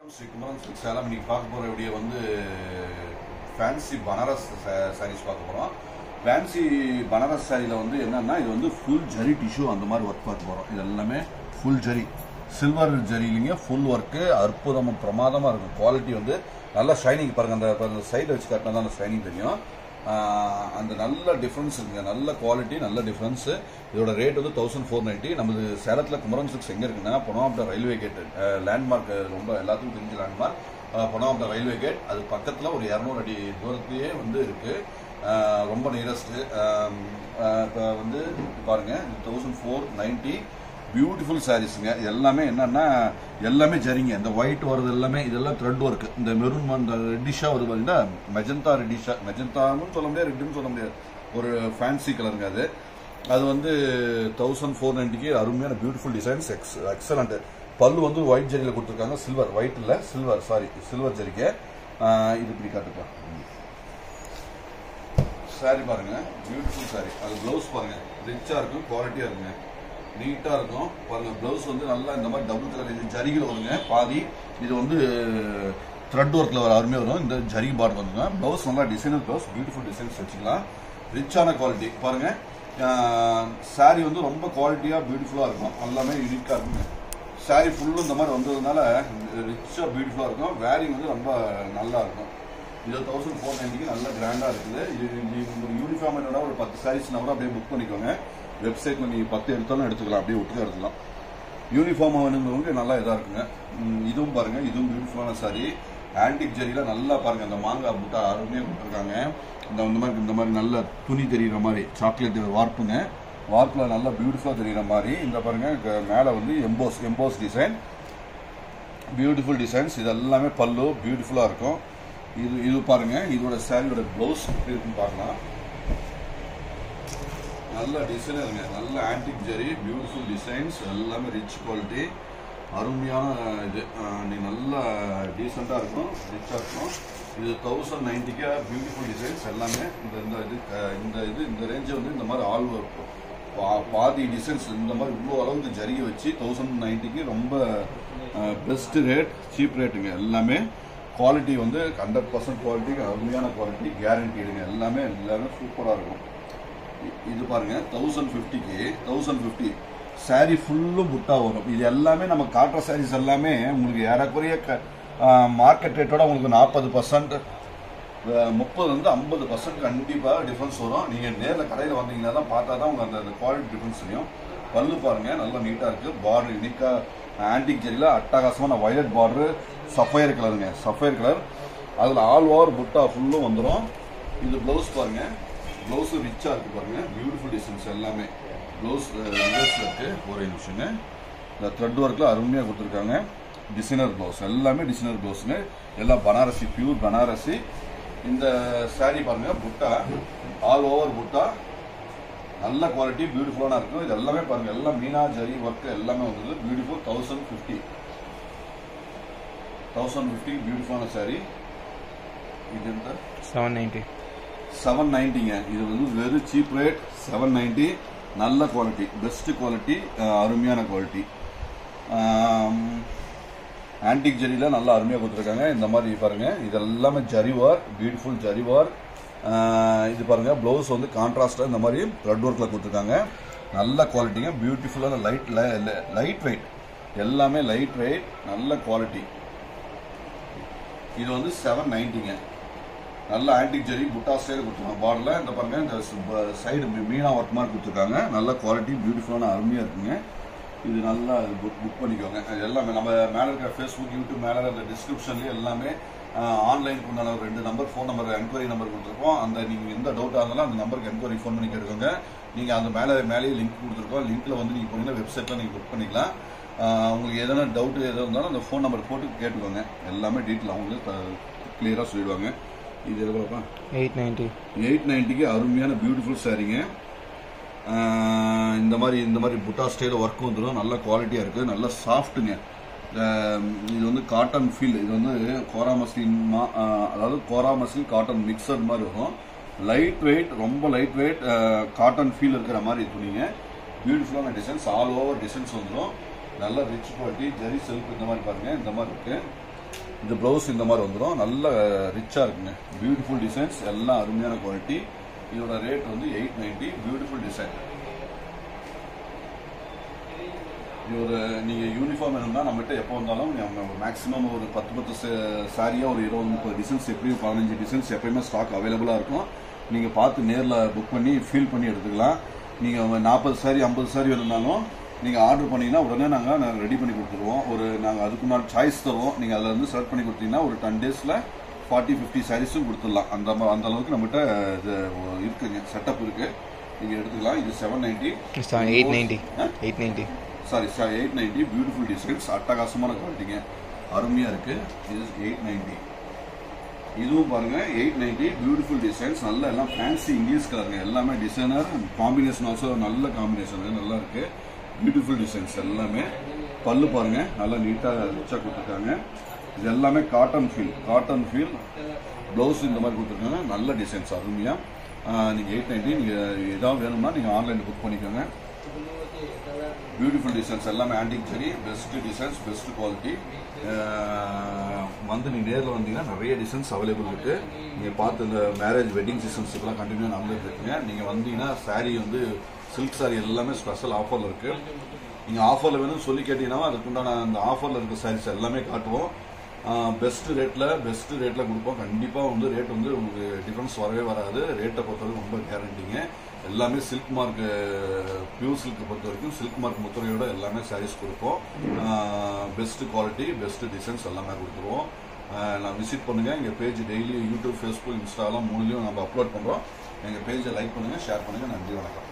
Sri Kumaran silk Salem இன்னைக்கு பார்க்க போகிற வீடியோ வந்து ஃபேன்சி பனாரஸ் சாரீஸ் பார்க்க போகிறோம் ஃபேன்சி பனாரஸ் சாரியில் வந்து என்னன்னா இது வந்து ஃபுல் ஜரி டிஷ்யூ அந்த மாதிரி ஒர்க் பார்க்க போகிறோம் இது எல்லாமே ஃபுல் ஜரி சில்வர் ஜரிலிங்க ஃபுல் ஒர்க்கு அற்புதமாக பிரமாதமாக இருக்கும் குவாலிட்டி வந்து நல்லா ஷைனிங் பாருங்க அந்த அந்த சைடு வச்சு காட்டினா தான் அந்த ஷைனிங் தெரியும் ஆஹ் அந்த நல்ல டிஃப்ரென்ஸ் இருக்குங்க நல்ல குவாலிட்டி நல்ல டிஃப்ரென்ஸ் இதோட ரேட் வந்து தௌசண்ட் ஃபோர் நைன்ட்டி நமது சேலத்தில் குமரன் சிக்ஸ் எங்கே இருக்குன்னா பொனவாப்ட ரயில்வே கேட் லேண்ட்மார்க் ரொம்ப எல்லாத்துக்கும் தெரிஞ்ச லேண்ட்மார்க் பொனவாப்ட ரயில்வே கேட் அது பக்கத்தில் ஒரு இரநூறு அடி தூரத்துலேயே வந்து இருக்கு ஆஹ் ரொம்ப நியரஸ்ட்டு இப்போ வந்து பாருங்க தௌசண்ட் ஃபோர் நைன்ட்டி பியூட்டிஃபுல் சாரீஸுங்க எல்லாமே என்னன்னா எல்லாமே ஜரிங்க இந்த ஒயிட் வருது எல்லாமே இதெல்லாம் த்ரெட் ஒர்க் இந்த மெரூன் இந்த ரெட்டிஷா வருது பாத்தீங்கன்னா மெஜந்தா ரெட்டிஷா மெஜந்தாவும் சொல்ல முடியாது ரெட்டுன்னு சொல்ல முடியாது ஒரு ஃபேன்சி கலருங்க அது அது வந்து தௌசண்ட் ஃபோர் நைன்ட்டிக்கு அருமையான பியூட்டிஃபுல் டிசைன்ஸ் எக்ஸ் எக்ஸலண்ட் பல்லு வந்து ஒயிட் ஜரியில் கொடுத்துருக்காங்க சில்வர் ஒயிட் இல்லை சில்வர் சாரி சில்வர் ஜரிக்கை ஆஹ் இது இப்படி காட்டுப்பா சாரி பாருங்க பியூட்டிஃபுல் சாரி அது ப்ளவுஸ் பாருங்க ரிச்சா இருக்கும் குவாலிட்டியா இருக்குங்க நீட்டா இருக்கும் பாருங்க ப்ளவுஸ் வந்து நல்லா இந்த மாதிரி டபுள் கலர் இது ஜரிகில் வருங்க பாதி இது வந்து த்ரெட் ஒர்க்ல வர அருமையாக வரும் இந்த ஜரி பார்டர் வந்துங்க ப்ளவுஸ் நல்லா டிசைனர் ப்ளவுஸ் பியூட்டிஃபுல் டிசைன்ஸ் வச்சுக்கலாம் ரிச்சான குவாலிட்டி பாருங்க சாரி வந்து ரொம்ப குவாலிட்டியா பியூட்டிஃபுல்லா இருக்கும் எல்லாமே யூனிக்கா இருக்குங்க சாரி ஃபுல்லும் இந்த மாதிரி வந்ததுனால ரிச்சா பியூட்டிஃபுல்லா இருக்கும் வேரிங் வந்து ரொம்ப நல்லா இருக்கும் இது தௌசண்ட் ஃபோர் நைன்ட்டிக்கு நல்ல கிராண்டாக இருக்குது இது உங்களுக்கு யூனிஃபார்ம் என்னோட ஒரு பத்து சாரீஸ்னா கூட அப்படியே புக் பண்ணிக்கோங்க வெப்சைட்டில் நீங்கள் பத்து எடுத்தாலும் எடுத்துக்கலாம் அப்படியே விட்டு எடுத்துக்கலாம் யூனிஃபார்மாக வேணுங்கிறவங்க நல்லா இதாக இருக்குங்க ம், இதுவும் பாருங்க இதுவும் பியூட்டிஃபுல்லான சாரி ஆன்டிக் ஜரியில் நல்லா பாருங்க அந்த மாங்காய் புட்டா அருமையாக கொடுத்துருக்காங்க இந்த இந்த மாதிரி இந்த மாதிரி நல்ல துணி தெரியுற மாதிரி சாக்லேட் வார்ப்புங்க வார்ப்பில் நல்லா பியூட்டிஃபுல்லாக தெரியுற மாதிரி இந்த பாருங்க க- மேலே வந்து emboss emboss design beautiful designs இது எல்லாமே பல்லு பியூட்டிஃபுல்லாக இருக்கும் இது இது பாருங்க இதோட சாரியோட ப்ளவுஸ் எப்படி இருக்குன்னு பார்க்கலாம் நல்ல டிசைன் இருங்க நல்ல ஆன்டிக் ஜெரி பியூட்டிஃபுல் டிசைன்ஸ் எல்லாமே ரிச் குவாலிட்டி அருமையான இது அஹ், நீ நல்ல டீசெண்டாக இருக்கும் ரிச்சாக இருக்கும் இது தௌசண்ட் நைன்ட்டிக்கு பியூட்டிஃபுல் டிசைன்ஸ் எல்லாமே இந்த இந்த இது அஹ், இந்த இது இந்த ரேஞ்சு வந்து இந்த மாதிரி ஆல் இருக்கும் பா- பாதி டிசைன்ஸ் இந்த மாதிரி இவ்வளோ அளவுக்கு ஜரிகை வச்சு தௌசண்ட் நைன்ட்டிக்கு ரொம்ப பெஸ்ட் ரேட் சீப் ரேட்டுங்க எல்லாமே குவாலிட்டி வந்து ஹண்ட்ரட் பர்சன்ட் குவாலிட்டி அருமையான குவாலிட்டி கேரண்டிடுங்க எல்லாமே எல்லாமே சூப்பராக இருக்கும் இ- இது பாருங்க தௌசண்ட் ஃபிஃப்டிக்கு தௌசண்ட் ஃபிஃப்டி சாரி ஃபுல்லும் புட்டா வரும் இது எல்லாமே நம்ம காட்டுற சாரீஸ் எல்லாமே உங்களுக்கு ஏறக்குறைய மார்க்கெட் ரேட்டோட உங்களுக்கு நாற்பது பர்சன்ட் முப்பது வந்து ஐம்பது பர்சன்ட் கண்டிப்பாக டிஃபரன்ஸ் வரும் நீங்கள் நேரில் கடையில் வந்தீங்கன்னா தான் பார்த்தா தான் உங்களுக்கு அந்த குவாலிட்டி டிஃபரன்ஸ் தெரியும் பல்லு பாருங்க நல்லா நீட்டாக இருக்குது பார்டர் யூனிக்காக ஆன்டிக் ஜெரியில் அட்டகாசமான வயலட் பார்டர் சஃபயர் கலருங்க சஃபயர் கலர் அதில் ஆல் ஓவர் புட்டா ஃபுல்லும் வந்துடும் இது ப்ளவுஸ் பாருங்க ப்ளவுஸ் ரிச்சாக இருக்கு பாருங்க பியூட்டிஃபுல் டிசைன்ஸ் எல்லாமே ப்ளவுஸ் ரிவர்ஸில் இருக்கு ஒரே நிமிஷங்க இந்த த்ரெட் ஒர்க்கில் அருமையாக கொடுத்துருக்காங்க டிசைனர் ப்ளவுஸ் எல்லாமே டிசைனர் ப்ளவுஸுங்க எல்லாம் பனாரசி பியூர் பனாரசி இந்த saree பாருங்க புட்டா ஆல் ஓவர் புட்டா நல்ல குவாலிட்டி பியூட்டிஃபுல்லான இருக்கும் இது எல்லாமே பாருங்க எல்லாம் மீனா ஜரி ஒர்க் எல்லாமே வந்தது beautiful thousand fifty thousand fifty பியூட்டிஃபுல்லான saree இது எந்த செவன் நைன்ட்டி செவன் நைன்ட்டிங்க இது வந்து வெறும் சீப் ரேட் செவன் நைன்ட்டி நல்ல குவாலிட்டி பெஸ்ட் குவாலிட்டி அருமையான குவாலிட்டி ஆன்டிக் ஜரியில் நல்லா அருமையாக கொடுத்துருக்காங்க இந்த மாதிரி பாருங்க இது எல்லாமே ஜரிவார் பியூட்டிஃபுல் ஜரிவார் இது பாருங்க ப்ளவுஸ் வந்து கான்ட்ராஸ்டாக இந்த மாதிரி த்ரெட் ஒர்க்கில் கொடுத்துருக்காங்க நல்ல குவாலிட்டிங்க பியூட்டிஃபுல்லான லைட் லைட் வெயிட் எல்லாமே லைட் வெயிட் நல்ல குவாலிட்டி இது வந்து செவன் நைன்ட்டிங்க நல்ல ஆன்டிக் ஜெரி புட்டா ஸ்டைல் கொடுத்துருக்காங்க பார்டரில் இந்த பாருங்க இந்த சைடு மீனா ஒர்க் மாதிரி கொடுத்துருக்காங்க நல்ல குவாலிட்டி பியூட்டிஃபுல்லான அருமையாக இருக்குங்க இது நல்லா புக் புக் பண்ணிக்கோங்க அது எல்லாமே நம்ம மேலே இருக்கிற ஃபேஸ்புக் யூடியூப் மேலே இருக்கிற டிஸ்கிரிப்ஷன்லேயே எல்லாமே ஆன்லைனுக்கு உண்டான ஒரு ரெண்டு number phone number enquiry number கொடுத்துருக்கோம் அந்த நீங்கள் எந்த டவுட்டாக இருந்தாலும் அந்த நம்பருக்கு என்கொயரி ஃபோன் பண்ணி கேட்டுக்கோங்க நீங்கள் அந்த மேலே மேலேயே லிங்க் கொடுத்துருக்கோம் லிங்க்கில் வந்து நீங்கள் போனீங்கன்னா வெப்சைட்டில் நீங்கள் புக் பண்ணிக்கலாம் ஆஹ் உங்களுக்கு எதனா டவுட் எதாவது இருந்தாலும் அந்த ஃபோன் நம்பர் போட்டு கேட்டுக்கோங்க எல்லாமே டீட்டெயில் அவங்களே கிளியராக சொல்லிடுவாங்க இது எவ்வளோப்பா எயிட் நைன்ட்டி எயிட் நைன்ட்டிக்கு அருமையான பியூட்டிஃபுல் சாரீங்க ஆஹ் இந்த மாதிரி இந்த மாதிரி புட்டா ஸ்டைல ஒர்க் வந்துடும் நல்ல குவாலிட்டியாக இருக்குது நல்ல சாஃப்ட்டுங்க இது வந்து காட்டன் ஃபீல் இது வந்து கோரா மஸ்லின் மா ஆஹ் அதாவது கோரா மஸ்லின் காட்டன் மிக்சர் மாதிரி வரும் லைட் வெயிட் ரொம்ப லைட் வெயிட் காட்டன் ஃபீல் இருக்கிற மாதிரி துணிங்க பியூட்டிஃபுல்லான டிசைன்ஸ் ஆல் ஓவர் டிசைன்ஸ் வந்துடும் நல்ல ரிச் குவாலிட்டி ஜெரி சில்க் இந்த மாதிரி பாருங்க இந்த மாதிரி இருக்கு இந்த ப்ளவுஸ் இந்த மாதிரி வந்துடும் நல்ல ரிச்சாக இருக்குங்க பியூட்டிஃபுல் டிசைன்ஸ் எல்லாம் அருமையான குவாலிட்டி இதோட ரேட் வந்து எயிட் நைன்ட்டி பியூட்டிஃபுல் டிசைன் இது ஒரு நீங்கள் யூனிஃபார்ம் வேணும்னா நம்மகிட்ட எப்போ வந்தாலும் மேக்ஸிமம் ஒரு பத்து பத்து சாரியாக ஒரு இருபது முப்பது டிசைன்ஸ் எப்படியும் பதினஞ்சு டிசைன்ஸ் எப்பயுமே ஸ்டாக் அவைலபிளாக இருக்கும் நீங்கள் பார்த்து நேரில் புக் பண்ணி ஃபீல் பண்ணி எடுத்துக்கலாம் நீங்கள் நாற்பது சாரி ஐம்பது சாரி வேணும்னாலும் நீங்கள் ஆர்டர் பண்ணீங்கன்னா உடனே நாங்கள் நாங்கள் ரெடி பண்ணி கொடுத்துருவோம் ஒரு நாங்கள் அதுக்குண்டான சாய்ஸ் தருவோம் நீங்கள் அதில் இருந்து செலக்ட் பண்ணி கொடுத்தீங்கன்னா ஒரு டென் டேஸில் ஃபார்ட்டி ஃபிஃப்டி சாரீஸும் கொடுத்துடலாம் அந்த ம- அந்த அளவுக்கு நம்மகிட்ட இது இருக்குங்க செட்டப் இருக்குது நீங்கள் எடுத்துக்கலாம் இது seven ninety eight ninety eight ninety sari sir eight ninety beautiful designs அட்டகாசமான குவாலிட்டிங்க அருமையாக இருக்கு இது எயிட் நைன்டி இதுவும் பாருங்க எயிட் நைன்டி பியூட்டிஃபுல் டிசைன்ஸ் நல்ல எல்லாம் ஃபேன்சி இங்கிலீஷ் கலருங்க எல்லாமே டிசைனர் காம்பினேஷன் ஆல்சோ நல்ல காம்பினேஷன் நல்லா இருக்கு பியூட்டிஃபுல் டிசைன்ஸ் எல்லாமே பல்லு பாருங்க நல்லா நீட்டாக ரிச்சாக கொடுத்துருக்காங்க இது எல்லாமே cotton feel cotton feel blouse இந்த மாதிரி கொடுத்துருக்காங்க நல்ல டிசைன்ஸ் அருமையாக நீங்கள் எயிட் நைன்டி நீங்கள் ஏதாவது வேணும்னா நீங்கள் ஆன்லைனில் புக் பண்ணிக்கோங்க பியூட்டிஃபுல் டிசைன்ஸ் எல்லாமே ஆன்டிக் சரி பெஸ்ட் டிசைன்ஸ் பெஸ்ட் குவாலிட்டி வந்து நீங்கள் நேரில் வந்தீங்கன்னா நிறைய டிசைன்ஸ் அவைலபிள் இருக்கு நீங்கள் பார்த்து இந்த மேரேஜ் வெட்டிங் சீசன்ஸுக்கெல்லாம் கண்டினியூ நடந்துட்டு இருக்குங்க நீங்கள் வந்தீங்கன்னா saree வந்து சில்க் saree எல்லாமே ஸ்பெஷல் ஆஃபரில் இருக்கு நீங்கள் ஆஃபரில் வேணும்னு சொல்லி கேட்டீங்கன்னா அதுக்குண்டான அந்த ஆஃபரில் இருக்க sarees எல்லாமே காட்டுவோம் பெஸ்ட் ரேட்டில் பெஸ்ட் ரேட்டில் கொடுப்போம் கண்டிப்பாக வந்து ரேட் வந்து உங்களுக்கு டிஃப்ரென்ஸ் வரவே வராது ரேட்டை பொறுத்தவரைக்கும் ரொம்ப கேரண்டிங்க எல்லாமே சில்க் மார்க் பியூர் சில்க் பொறுத்த வரைக்கும் சில்க் மார்க் முத்திரையோட எல்லாமே சாரீஸ் கொடுப்போம் பெஸ்ட் குவாலிட்டி பெஸ்ட் டிசைன்ஸ் எல்லாமே கொடுத்துருவோம் ஆஹ் நான் விசிட் பண்ணுங்க எங்க பேஜ் டெய்லி யூடியூப் ஃபேஸ்புக் இன்ஸ்டாலாம் மூணுலையும் நம்ம அப்லோட் பண்றோம் எங்க பேஜை லைக் பண்ணுங்க ஷேர் பண்ணுங்க நன்றி வணக்கம்